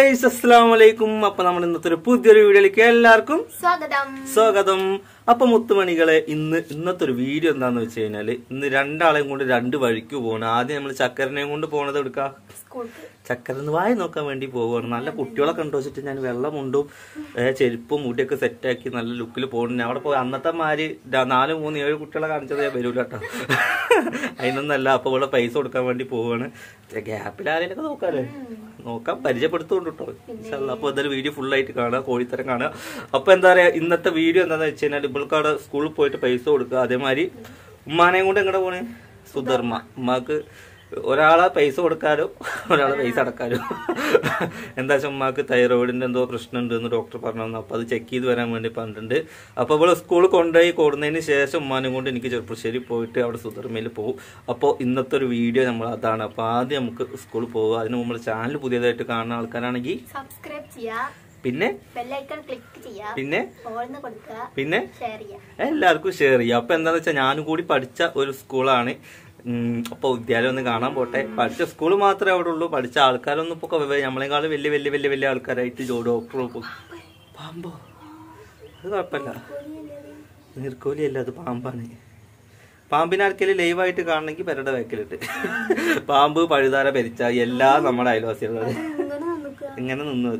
Guys അസ്സലാമു അലൈക്കും അപ്പൊ നമ്മൾ ഇന്നത്തെ ഒരു പുതിയൊരു വീഡിയോയിലേക്ക് എല്ലാവർക്കും സ്വാഗതം സ്വാഗതം അപ്പൊ മുത്തുമണികളെ ഇന്ന് ഇന്നത്തെ ഒരു വീഡിയോ എന്താന്ന് വെച്ച് കഴിഞ്ഞാല് ഇന്ന് രണ്ടാളെയും കൊണ്ട് രണ്ട് വഴിക്ക് പോകണം ആദ്യം നമ്മൾ ചക്കരനെയും കൊണ്ട് പോണത് എടുക്കാം സ്കൂൾക്ക് ചക്കരന്ന് വായി നോക്കാൻ വേണ്ടി പോവുകയാണ് നല്ല കുട്ടികളൊക്കെ ഉണ്ടോ വെച്ചിട്ട് ഞാൻ വെള്ളമുണ്ടും ഏ, ചെരുപ്പും മുടിയൊക്കെ സെറ്റാക്കി നല്ല ലുക്കിൽ പോകുന്നു അവിടെ പോയി അന്നത്തെ മാര് ര- നാല് മൂന്ന് ഏഴ് കുട്ടികളെ കാണിച്ചത് ഞാൻ വരൂല കേട്ടോ അതിനൊന്നല്ല അപ്പൊ ഇവിടെ പൈസ കൊടുക്കാൻ വേണ്ടി പോവാണ് ഗ്യാപ്പിൽ ആരെയൊക്കെ നോക്കാല്ലേ നോക്കാം പരിചയപ്പെടുത്തുകൊണ്ട് കേട്ടോ ഇൻഷാല്ലാ. അപ്പൊ എന്തായാലും വീഡിയോ ഫുൾ ആയിട്ട് കാണുക കോഴിത്തരം കാണുക അപ്പൊ എന്താ പറയാ ഇന്നത്തെ വീഡിയോ എന്താന്ന് വെച്ച് കഴിഞ്ഞാൽ ഇവൾക്ക് അവിടെ സ്കൂളിൽ പോയിട്ട് പൈസ കൊടുക്കുക അതേമാതിരി ഉമ്മാനെയും കൊണ്ട് എങ്ങടെ പോണേ സുധർമ്മ ഉമ്മാക്ക് ഒരാളെ പൈസ കൊടുക്കാനും ഒരാളെ പൈസ അടക്കാനും എന്താ വെച്ചാൽ ഉമ്മാക്ക് തൈറോയിഡിന്റെ എന്തോ പ്രശ്നമുണ്ട് എന്ന് ഡോക്ടർ പറഞ്ഞു തന്നു അപ്പൊ അത് ചെക്ക് ചെയ്ത് വരാൻ വേണ്ടി പറഞ്ഞിട്ടുണ്ട് അപ്പൊ ഇവിടെ സ്കൂളിൽ കൊണ്ടുപോയി കൊടുന്നതിന് ശേഷം ഉമ്മാനും കൊണ്ട് എനിക്ക് ചെറുപ്പശ്ശേരി പോയിട്ട് അവിടെ സുധർമ്മയിൽ പോകും അപ്പോൾ ഇന്നത്തെ ഒരു വീഡിയോ നമ്മൾ അതാണ് അപ്പൊ ആദ്യം നമുക്ക് സ്കൂളിൽ പോകുക അതിന് മുമ്പ് ചാനൽ പുതിയതായിട്ട് കാണുന്ന ആൾക്കാരാണെങ്കിൽ സബ്സ്ക്രൈബ് ചെയ്യാ പിന്നെ ബെല്ലൈക്കൺ ക്ലിക്ക് ചെയ്യാ പിന്നെ ഓൾന്ന് കൊടുക്കുക പിന്നെ ഷെയർ ചെയ്യാ എല്ലാവർക്കും ഷെയർ ചെയ്യാം അപ്പൊ എന്താന്ന് വെച്ചാൽ ഞാനും കൂടി പഠിച്ച ഒരു സ്കൂളാണ് ഉം, അപ്പൊ വിദ്യാലയം ഒന്ന് കാണാൻ പോട്ടെ പഠിച്ച സ്കൂൾ മാത്രമേ അവിടെ ഉള്ളൂ പഠിച്ച ആൾക്കാരൊന്നും ഇപ്പൊ നമ്മളെക്കാളും വലിയ വലിയ വലിയ വലിയ ആൾക്കാരായിട്ട് ജോ ഡോക്ടർ പാമ്പോ അത് കുഴപ്പമില്ല നീർക്കോലി അല്ല അത് പാമ്പാണ് പാമ്പിനെ ആർക്കെങ്കിലും ലൈവായിട്ട് കാണണമെങ്കിൽ പെരയുടെ ബാക്കിലിട്ട് പാമ്പ് പഴുതാര പെരിച്ച എല്ലാം നമ്മുടെ അയൽവാസികളുള്ളത് ഇങ്ങനെ നിന്നത്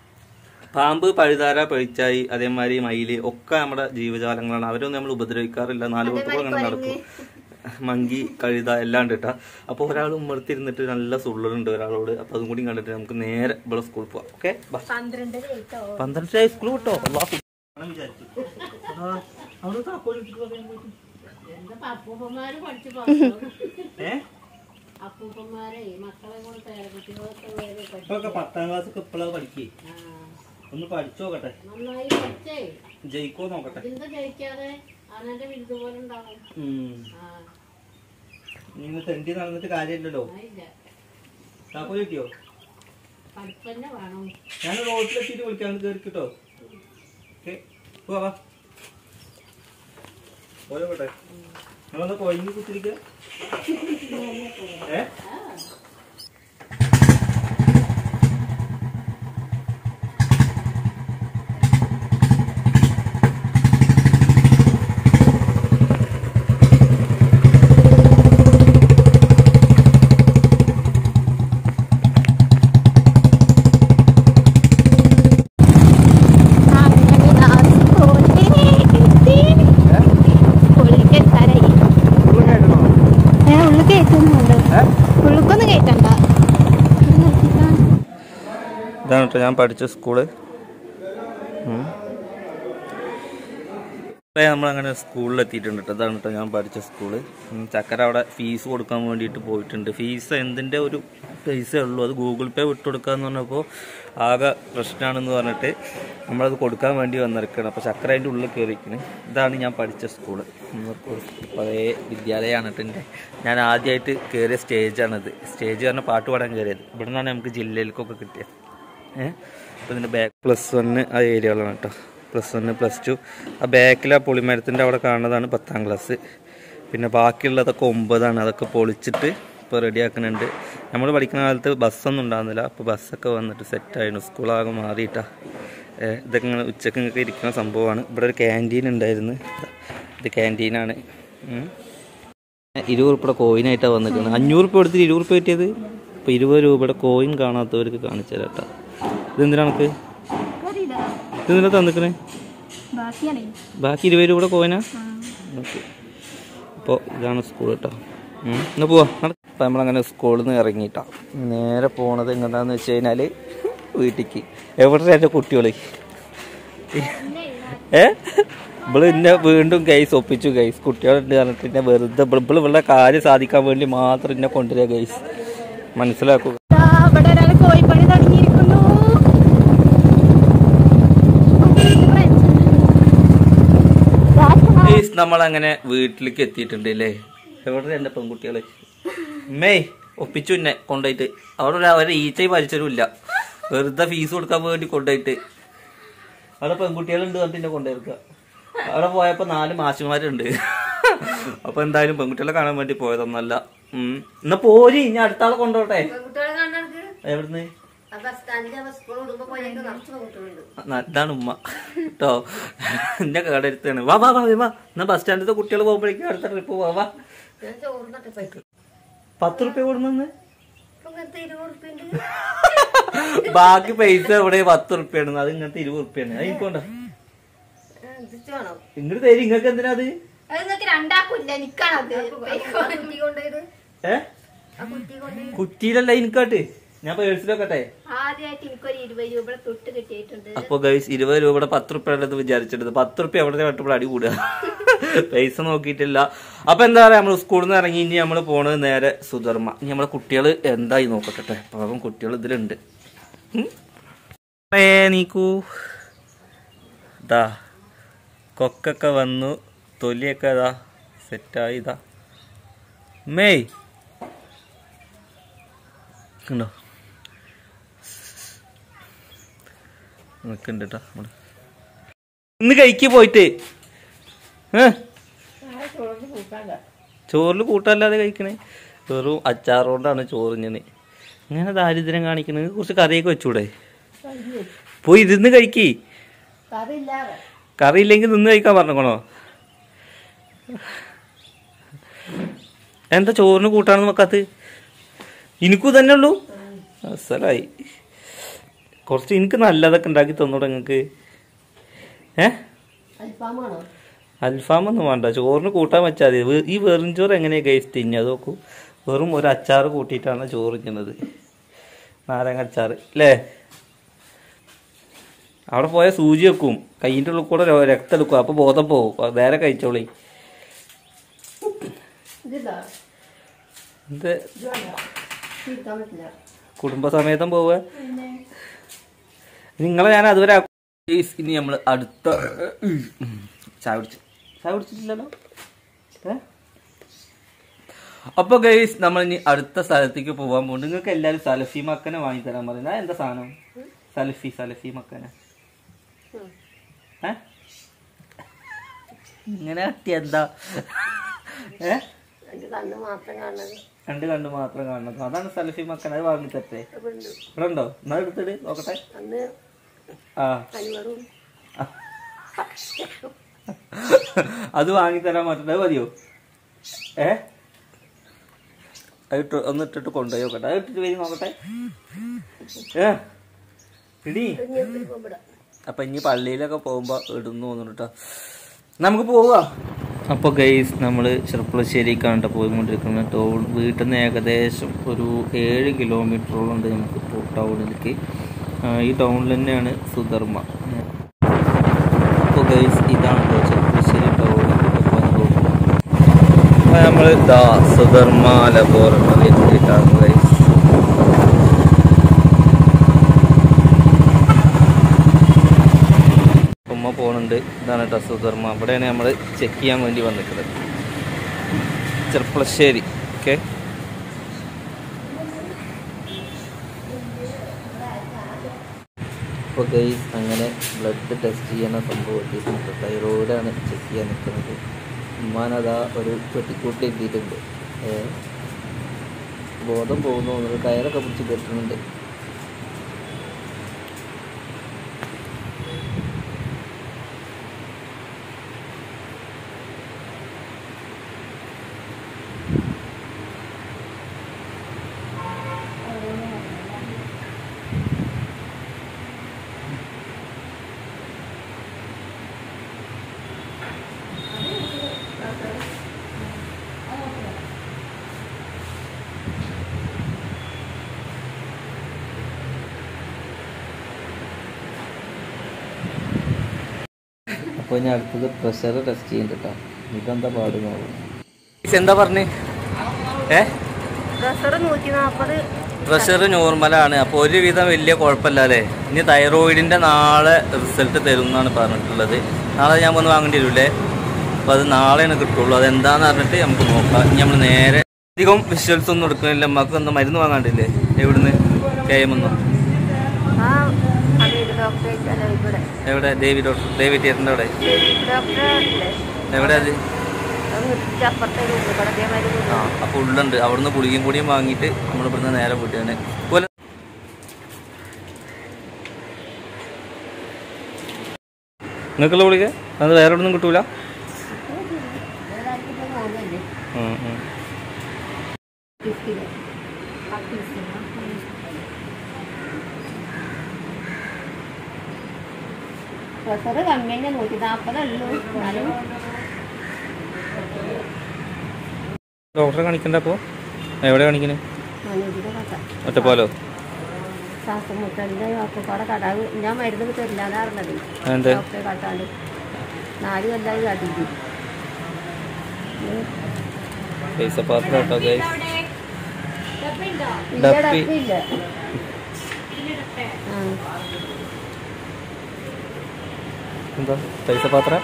പാമ്പ് പഴുതാര പെഴിച്ചായി അതേമാതിരി മയില് ഒക്കെ നമ്മുടെ ജീവജാലങ്ങളാണ് അവരൊന്നും നമ്മൾ ഉപദ്രവിക്കാറില്ല നാല് കൂട്ടുകൾ അങ്ങനെ നടക്കും മങ്കി കഴുത എല്ലാം ഉണ്ട് കേട്ടാ അപ്പൊ ഒരാൾ ഉമ്മർത്തിരുന്നിട്ട് നല്ല സുള്ളറുണ്ട് ഒരാളോട് അപ്പൊ അതും കൂടി കണ്ടിട്ട് നമുക്ക് നേരെ ഇവിടെ സ്കൂളിൽ പോവാം ഓക്കെ പന്ത്രണ്ട് കേട്ടോ പന്ത്രണ്ടായി സ്കൂൾ വിട്ടോ അള്ളാ, കു- ആണ് വിചാരിച്ചു. ആ, അവിടെ താക്കോൽ ഇട്ടിട്ട് പറയാൻ പോയിട്ട്. അപ്പൂപ്പന്മാര് പഠിച്ചു പറഞ്ഞു ഏ? അപ്പൂപ്പന്മാരെ മക്കളെ കൂടെ പേരക്കുട്ടികളൊക്കെ വേറെ പഠി- ഇപ്പൊക്കെ പത്താം ക്ലാസ് ഒക്കെ ഇപ്പോഴാ പഠിക്കേ ആ, ഒന്ന് പഠിച്ചു നോക്കട്ടെ നന്നായി പഠിച്ചേ ജയിക്കോ നോക്കട്ടെ ഇതിന്റെ ജയിക്കാതെ അവനെ വിരുദ്ധ പോലെ ഉണ്ടാവും ഉം. ആ നിങ്ങൾ തെണ്ടി നടന്നിട്ട് കാര്യമില്ലല്ലോ ഇല്ല താക്കോൽ കിട്ടിയോ പഠിപ്പന്നെ വേണം ഞാൻ റോഡിലെത്തിയിട്ട് വിളിക്കാൻ കയറി കിട്ടോ ഓക്കെ പോവാ പോയോട്ടെ നിങ്ങളൊന്ന് കൊഴിഞ്ഞ് കുത്തിരിക്ക ഏ ഉള്ളു കയറ്റുന്നുണ്ട് ഉള്ളുക്കൊന്നും കയറ്റണ്ട ഇതാണ് കേട്ടോ ഞാൻ പഠിച്ച സ്കൂള് നമ്മളങ്ങനെ സ്കൂളിൽ എത്തിയിട്ടുണ്ട് കേട്ടോ ഇതാണ് കേട്ടോ ഞാൻ പഠിച്ച സ്കൂള് ഉം, ചക്കര അവിടെ ഫീസ് കൊടുക്കാൻ വേണ്ടിയിട്ട് പോയിട്ടുണ്ട് ഫീസ് എന്തിൻ്റെ ഒരു പൈസ ഉള്ളൂ അത് ഗൂഗിൾ പേ വിട്ടുകൊടുക്കാന്ന് പറഞ്ഞപ്പോൾ ആകെ പ്രശ്നമാണെന്ന് പറഞ്ഞിട്ട് നമ്മളത് കൊടുക്കാൻ വേണ്ടി വന്നിരിക്കുകയാണ് അപ്പോൾ ചക്കര അതിൻ്റെ ഉള്ളിൽ കയറിയിരിക്കുന്നത് ഇതാണ് ഞാൻ പഠിച്ച സ്കൂള് പഴയ വിദ്യാലയമാണ് കേട്ടോ എൻ്റെ ഞാൻ ആദ്യമായിട്ട് കയറിയ സ്റ്റേജാണിത് സ്റ്റേജ് പറഞ്ഞ പാട്ട് പാടാൻ കയറിയത് ഇവിടെ നിന്നാണ് നമുക്ക് ജില്ലയിലേക്കൊക്കെ കിട്ടിയത് ഏഹ് അപ്പോൾ ഇതിൻ്റെ ബാക്ക് പ്ലസ് വണ്ണ് ആ ഏരിയകളാണ് കേട്ടോ പ്ലസ് വണ്ണ് പ്ലസ് ടു ആ ബാക്കിൽ ആ പുളിമരത്തിൻ്റെ അവിടെ കാണുന്നതാണ് പത്താം ക്ലാസ് പിന്നെ ബാക്കിയുള്ളതൊക്കെ ഒമ്പതാണ് അതൊക്കെ പൊളിച്ചിട്ട് ഇപ്പോൾ റെഡിയാക്കുന്നുണ്ട് നമ്മൾ പഠിക്കുന്ന കാലത്ത് ബസ്സൊന്നും ഉണ്ടാകുന്നില്ല അപ്പോൾ ബസ്സൊക്കെ വന്നിട്ട് സെറ്റായിരുന്നു സ്കൂളാകെ മാറിയിട്ടാ ഏഹ് ഇതൊക്കെ ഇങ്ങനെ ഉച്ചക്ക് ഇങ്ങനെ ഇരിക്കുന്ന സംഭവമാണ് ഇവിടെ ഒരു ക്യാൻറ്റീൻ ഉണ്ടായിരുന്നു ഇത് ക്യാൻറ്റീനാണ് ഉം. ഇരുപത് രൂപയുടെ കോയിനായിട്ടാണ് വന്നിരിക്കുന്നത് അഞ്ഞൂറ് രൂപ എടുത്തിട്ട് ഇരുപത് രൂപ കിട്ടിയത് ഇപ്പോൾ ഇരുപത് രൂപയുടെ കോയിൻ കാണാത്തവർക്ക് കാണിച്ചു തരാം കേട്ടോ ഇതെന്തിനാ നമുക്ക് ഇതെന്തിനാ തന്നിക്കണേ ബാക്കിയാണേ ബാക്കി ഇരുപത് രൂപയുടെ കോയിനാ ഓക്കെ അപ്പോൾ ഇതാണ് സ്കൂൾ കേട്ടോ ഉം. എന്നാ പോവാ അപ്പം നമ്മളങ്ങനെ സ്കൂളിൽ നിന്ന് ഇറങ്ങിയിട്ടാ നേരെ പോണത് എങ്ങനെയാന്ന് വെച്ച് കഴിഞ്ഞാൽ വീട്ടിക്ക് എവിടെ എൻ്റെ കുട്ടികൾ ഏ ഇവള് എന്നെ വീണ്ടും ഗൈസ് ഒപ്പിച്ചു ഗൈസ് കുട്ടികളുണ്ട് പറഞ്ഞിട്ട് എന്നെ വെറുതെ ഇവള് ഇവളുടെ കാര്യം സാധിക്കാൻ വേണ്ടി മാത്രം എന്നെ കൊണ്ടുവരിക ഗൈസ് മനസ്സിലാക്കുക ഇവിടെ ഒരാൾ കോഴിപ്പണി തുടങ്ങിയിരിക്കുന്നു ഗൈസ് നമ്മളങ്ങനെ വീട്ടിലേക്ക് എത്തിയിട്ടുണ്ട് അല്ലേ എവിടെ എൻ്റെ പെൺകുട്ടികള് മേയ് ഒപ്പിച്ചു എന്നെ കൊണ്ടുപോയിട്ട് അവിടെ ഒരു അവരെ ഈച്ചയും വലിച്ചരുമില്ല വെറുതെ ഫീസ് കൊടുക്കാൻ വേണ്ടി കൊണ്ടുപോയിട്ട് അവിടെ പെൺകുട്ടികളുണ്ട് പറഞ്ഞിട്ട് എന്നെ കൊണ്ടുപോയിരിക്കുക അവിടെ പോയപ്പോ നാല് മാഷിമാരുണ്ട് അപ്പൊ എന്തായാലും പെൺകുട്ടികളെ കാണാൻ വേണ്ടി പോയതൊന്നല്ല ഉം. എന്നാ പോരി ഞാൻ അടുത്ത ആളെ കൊണ്ടോട്ടെ കുട്ടികളെ കാണാൻ എവിടുന്ന് ആ ബസ് സ്റ്റാൻഡിലെ സ്കൂൾ വിടുമ്പോ പോയൊക്കെ നിറച്ച് പെൺകുട്ടികളുണ്ട് ന- ഇതാണ് ഉമ്മ കേട്ടോ എന്റെ കടടുത്താണ് വാ വാ വാ വാ എന്നാ ബസ് സ്റ്റാൻഡിലത്തെ കുട്ടികൾ പോകുമ്പോഴേക്കും അടുത്ത ട്രിപ്പ് പോവാ വാ ഞാൻ ചോറിനൊക്കെ പോയിട്ട് പത്ത് റുപ്യ കൊടുന്നു ഇപ്പൊ ഇങ്ങനത്തെ ഇരുപത് ഉറുപ്പിണ്ട് ബാക്കി പൈസ ഇവിടെ പത്ത് റുപ്യാണ് അത് ഇങ്ങനത്തെ ഇരുപത് റുപ്യാണ് അത് എനിക്കൊണ്ട എന്തിച്ചു വേണം ഇങ്ങോട്ട് തരും ഇങ്ങക്ക് എന്തിനാ അത് അത് നിങ്ങൾക്ക് രണ്ടാക്കൂല്ല നിക്കാണത് ആ കുട്ടി കൊണ്ടുപോയത് ഏ ആ കുട്ടി കൊണ്ടുപോയി കുറ്റിയിലല്ല എനിക്കാട്ട് ഞാൻ പേഴ്സിലൊക്കെ ആദ്യമായിട്ട് എനിക്കൊരു ഇരുപത് രൂപ തൊട്ട് കിട്ടിയിട്ടുണ്ട് അപ്പൊ ഗൈസ് ഇരുപത് രൂപയുടെ പത്ത് റുപ്യ ഉള്ളത് വിചാരിച്ചിട്ടത് പത്ത് റുപ്യ എവിടെ കട്ടപ്പോൾ അടി കൂടുക പൈസ നോക്കിയിട്ടില്ല അപ്പൊ എന്താ പറയാ നമ്മൾ സ്കൂളിൽ നിന്ന് ഇറങ്ങി ഇനി നമ്മൾ പോണത് നേരെ സുധർമ്മ ഇനി നമ്മളെ കുട്ടികൾ എന്തായി നോക്കട്ടെ പാവം കുട്ടികൾ ഇതിലുണ്ട് ഉം. ഏ നീക്കൂ ഇതാ കൊക്കൊക്കെ വന്നു തൊലിയൊക്കെ ഇതാ സെറ്റായി ഇതാ മേയ് കണ്ടോ നിൽക്കുന്നുണ്ട് കേട്ടോ നമ്മള് ഇന്ന് കഴിക്ക് പോയിട്ട് ഏ ചോറിൽ കൂട്ടല്ലാതെ കഴിക്കണേ വെറും അച്ചാറുകൊണ്ടാണ് ചോറ് ഞാൻ ഇങ്ങനെ ദാരിദ്ര്യം കാണിക്കണത് കുറച്ച് കറിയൊക്കെ വെച്ചൂടെ പോയി ഇരുന്ന് കഴിക്ക് കറിയില്ലാതെ കറി ഇല്ലെങ്കിൽ നിന്ന് കഴിക്കാൻ പറഞ്ഞോണോ എന്താ ചോറിന് കൂട്ടാണെന്ന് വെക്കാത്ത എനിക്കും തന്നെ ഉള്ളൂ അസലായി കുറച്ച് എനിക്ക് നല്ലതൊക്കെ ഉണ്ടാക്കി തന്നൂടെ നിങ്ങൾക്ക് ഏ അൽഫാമാണോ അൽഫാമൊന്നും വേണ്ട ചോറിന് കൂട്ടാൻ വെച്ചാൽ മതി വേ- ഈ വെറും ചോറ് എങ്ങനെയാ ഗൈസ് തിന്നുക അത് നോക്കൂ വെറും ഒരു അച്ചാറ് കൂട്ടിയിട്ടാണ് ചോറ് തിന്നുന്നത് നാരങ്ങ അച്ചാറ് അല്ലേ അവിടെ പോയ സൂചി വെക്കും കയ്യിൻ്റെ ഉള്ളിൽ കൂടെ ര- രക്തം എടുക്കും അപ്പോൾ ബോധം പോവും നേരെ കഴിച്ചോളി ഇതില്ല ഇത് ഇത് വേണ്ട തീർക്കാൻ പറ്റില്ല കുടുംബസമേതം പോവുക നിങ്ങളെ ഞാൻ അതുവരെ ആ- Guys, ഇനി നമ്മൾ അടുത്ത ചായ കുടിച്ചു ചായ കുടിച്ചിട്ടില്ലല്ലോ ഏ അപ്പൊ ഗൈസ് നമ്മൾ ഇനി അടുത്ത സ്ഥലത്തേക്ക് പോകാൻ പോകുന്നുണ്ട് നിങ്ങൾക്ക് എല്ലാവരും സലഫി മക്കനെ വാങ്ങി തരാൻ പറയുന്നത് എന്താ സാധനം സലഫി സലഫി മക്കനെ ഏ ഇങ്ങനെ കട്ടി എന്താ ഏ എന്റെ കണ്ണ് മാത്രം കാണുന്നത് രണ്ട് കണ്ട് മാത്രം കാണുന്നത് അതാണ് സലഫി മക്കൻ അത് വാങ്ങി തരട്ടെ ഇവിടെ ഉണ്ട്. ഇവിടെ ഉണ്ടോ എന്നാ എടുത്തിട്ട് നോക്കട്ടെ അന്ന് ആ അനിവറും അത് വാങ്ങി തരാൻ പറ്റണ്ടത് മതിയോ ഏ അത് ഇട്ട് ഒന്ന് ഇട്ടിട്ട് കൊണ്ടുപോയി നോക്കട്ടെ അത് ഇട്ടിട്ട് വരി നോക്കട്ടെ ഏ ഇടി ഇവിടെ അപ്പൊ ഇനി പള്ളിയിലൊക്കെ പോകുമ്പോ ഇടുന്നു തോന്നുന്നു കേട്ടോ നമുക്ക് പോവാ അപ്പോൾ ഗൈസ് നമ്മൾ ചെറുപ്പളശ്ശേരിക്കാണ്ട പോയിക്കൊണ്ടിരിക്കുന്നത് ടൗൺ വീട്ടിൽ നിന്ന് ഏകദേശം ഒരു ഏഴ് കിലോമീറ്ററോളം ഉണ്ട് നമുക്ക് ഇപ്പോൾ ടൗണിലേക്ക് ആ, ഈ ടൗണിൽ തന്നെയാണ് സുധർമ്മ അപ്പോൾ ഗൈസ് ഇതാണ് കേട്ടോ ചെറുപ്പളശ്ശേരി ടൗണിലേക്ക് പോകുന്നത് അപ്പോൾ നമ്മൾ ഇതാ സുധർമ്മ ലബോറട്ടറി എത്തിയിട്ടാണ് ഗൈസ് ഉമ്മ പോകുന്നുണ്ട് ഇതാണ് കേട്ടോ സുധർമ്മ അവിടെയാണ് നമ്മൾ ചെക്ക് ചെയ്യാൻ വേണ്ടി വന്നിട്ടുള്ളത് ചെർപ്പളശ്ശേരി ഓക്കെ അപ്പോൾ ഗൈസ് അങ്ങനെ ബ്ലഡ് ടെസ്റ്റ് ചെയ്യുന്ന സംഭവം എത്തിയിട്ടുണ്ട് തൈറോയിഡാണ് ചെക്ക് ചെയ്യാൻ നിൽക്കുന്നത് ഉമ്മാനതാ ഒരു പെട്ടിക്കൂട്ടി എത്തിയിട്ടുണ്ട് ഏ, ബോധം പോകുന്നു തോന്നുന്നു കയറൊക്കെ പിടിച്ച് കെട്ടുന്നുണ്ട് അപ്പോൾ ഇനി അടുത്തത് പ്രഷർ ടെസ്റ്റ് ചെയ്യുന്നുണ്ട് കേട്ടോ ഇതെന്താ പാട് നോക്കും എന്താ പറഞ്ഞേ ഏ പ്രഷർ നൂറ്റി നാൽപ്പത് പ്രഷർ നോർമലാണ് അപ്പോൾ ഒരുവിധം വലിയ കുഴപ്പമില്ല അല്ലേ ഇനി തൈറോയിഡിൻ്റെ നാളെ റിസൾട്ട് തരും എന്നാണ് പറഞ്ഞിട്ടുള്ളത് നാളെ ഞാൻ വന്ന് വാങ്ങേണ്ടി വരില്ലേ അപ്പോൾ അത് നാളെയാണ് കിട്ടുള്ളൂ അതെന്താന്ന് പറഞ്ഞിട്ട് നമുക്ക് നോക്കാം ഇനി നമ്മൾ നേരെ അധികം വിഷ്വൽസ് ഒന്നും എടുക്കുന്നില്ല നമുക്ക് ഒന്ന് മരുന്ന് വാങ്ങാണ്ടില്ലേ എവിടുന്ന് കെ എം ഒന്നും ആ ഹമീദ് ഡോക്ടറെ അല്ല ഇവിടെ എവിടെ ദേവി ഡോക്ടർ ദേവി തിയേറ്ററിൻ്റെ അവിടെ ഡോക്ടറെ ഇല്ലേ എവിടെ അത് അത് നിർത്തിച്ച് അപ്പുറത്തേക്ക് ഉണ്ട് ഇവിടെ അതേമാതിരി ആ അപ്പോൾ ഉള്ളുണ്ട് അവിടുന്ന് പുളിയും കൂടിയും വാങ്ങിയിട്ട് നമ്മൾ ഇവിടുന്ന് നേരെ പോയിട്ടാണ് പോലെ നിങ്ങൾക്കുള്ള ഗുളിക അത് വേറെ എവിടെ നിന്നും കിട്ടൂല ഏതായാലും പോകുന്നില്ലേ ഉം, ഉം. ഫിഫ്റ്റിന് പത്ത് ദിവസം പ്രഷർ കമ്മി തന്നെ നൂറ്റി നാൽപ്പതുള്ളൂ എന്നാലും ഡോക്ടറെ കാണിക്കണ്ട അപ്പോൾ എവിടെ കാണിക്കണേ നാനൂറ്റിയുടെ കഥ ഒറ്റപ്പാലോ ശ്വാസം മുട്ടലിൻ്റെ ഒക്കെപ്പാടെ കടാവ് ഞാൻ മരുന്ന് തരില്ലാന്നാ പറഞ്ഞത് എന്ത് ഡോക്ടറെ കാട്ടാണ്ട് നാല് കൊല്ലായി കാട്ടിട്ട് പൈസ പാത്രം കേട്ടോ ഗൈസ് ഇല്ല ഡപ്പി. ഡപ്പില്ല ആ എന്താ പൈസ പാത്ര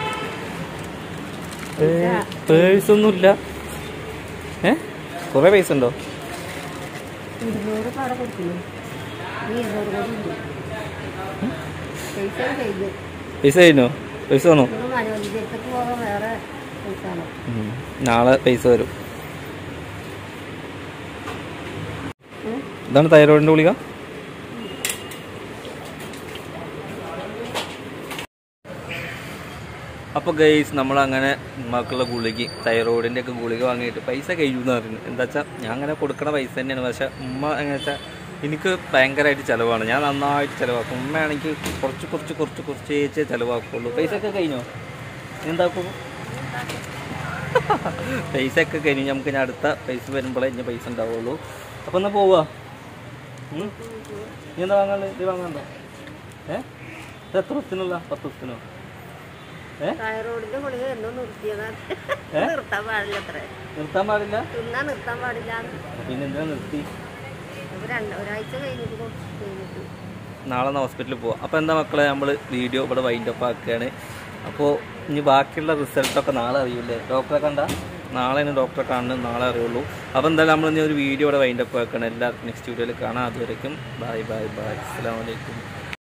ഇല്ല. പേഴ്സ് ഒന്നുമില്ല ഏ കുറേ പൈസ ഉണ്ടോ ഇരുന്നൂറ് പാടെ കൊടുക്കുന്നു ഈ ഇരുന്നൂറ് കൂടി ഉണ്ട് പൈസ ചെയ്ത് പൈസ കഴിഞ്ഞോ പൈസ വന്നോ ഇന്ന് മനോരഞ്ജനത്തേക്ക് പോകാൻ വേറെ പൈസ ആണ് ഉം. നാളെ പൈസ വരും ഉം. ഇതാണ് തൈറോയിഡിന്റെ ഗുളിക അപ്പോൾ ഗൈസ് നമ്മൾ അങ്ങനെ മക്കളുടെ ഗുളിക തൈറോയിഡിൻ്റെ ഒക്കെ ഗുളിക വാങ്ങിയിട്ട് പൈസ കഴിയുമെന്ന് പറയുന്നത് എന്താ വെച്ചാൽ ഞാൻ അങ്ങനെ കൊടുക്കണ പൈസ തന്നെയാണ് പക്ഷെ ഉമ്മ എങ്ങനെ വെച്ചാൽ എനിക്ക് ഭയങ്കരമായിട്ട് ചിലവാണ് ഞാൻ നന്നായിട്ട് ചിലവാക്കും ഉമ്മയാണെങ്കിൽ കുറച്ച് കുറച്ച് കുറച്ച് കുറച്ച് ചേച്ചേ ചിലവാക്കുള്ളൂ പൈസ ഒക്കെ കഴിഞ്ഞോ എന്താക്കും പൈസ ഒക്കെ കഴിഞ്ഞ് നമുക്ക് ഇനി അടുത്ത പൈസ വരുമ്പോഴേ ഇനി പൈസ ഉണ്ടാവുള്ളൂ അപ്പോൾ എന്നാ പോവാ ഉം? നീ എന്താ വാങ്ങാനുള്ളത് ഇത് വാങ്ങാണ്ടോ ഏ ഇത് എത്ര ദിവസത്തിനുള്ള പത്ത് ദിവസത്തിനോ ഏ തൈറോയിഡിന്റെ ഗുളിക എന്തോ നിർത്തിയതാണ് ഏ? നിർത്താൻ പാടില്ല അത്ര നിർത്താൻ പാടില്ല തിന്നാൻ നിർത്താൻ പാടില്ല പിന്നെ എന്തിനാ നിർത്തി അപ്പൊ രണ്ട് ഒരാഴ്ച കഴിഞ്ഞിട്ട് കൊ- കഴിഞ്ഞിട്ട് നാളെ ഒന്ന് ഹോസ്പിറ്റലിൽ പോവാം അപ്പോൾ എന്താ മക്കളെ നമ്മൾ വീഡിയോ ഇവിടെ വൈൻഡ് അപ്പ് ആക്കുകയാണ് അപ്പോൾ ഇനി ബാക്കിയുള്ള റിസൾട്ടൊക്കെ നാളെ അറിയില്ലേ ഡോക്ടറെ കണ്ട നാളെയാണ് ഡോക്ടറെ കാണുന്നത് നാളെ അറിയുള്ളൂ അപ്പോൾ എന്തായാലും നമ്മൾ ഇനി ഒരു വീഡിയോ ഇവിടെ വൈൻഡ് അപ്പ് ആക്കുകയാണ് എല്ലാവർക്കും നെക്സ്റ്റ് വീഡിയോയിൽ കാണാം അതുവരേക്കും ബൈ ബൈ ബൈ അസ്സാം വലൈക്കും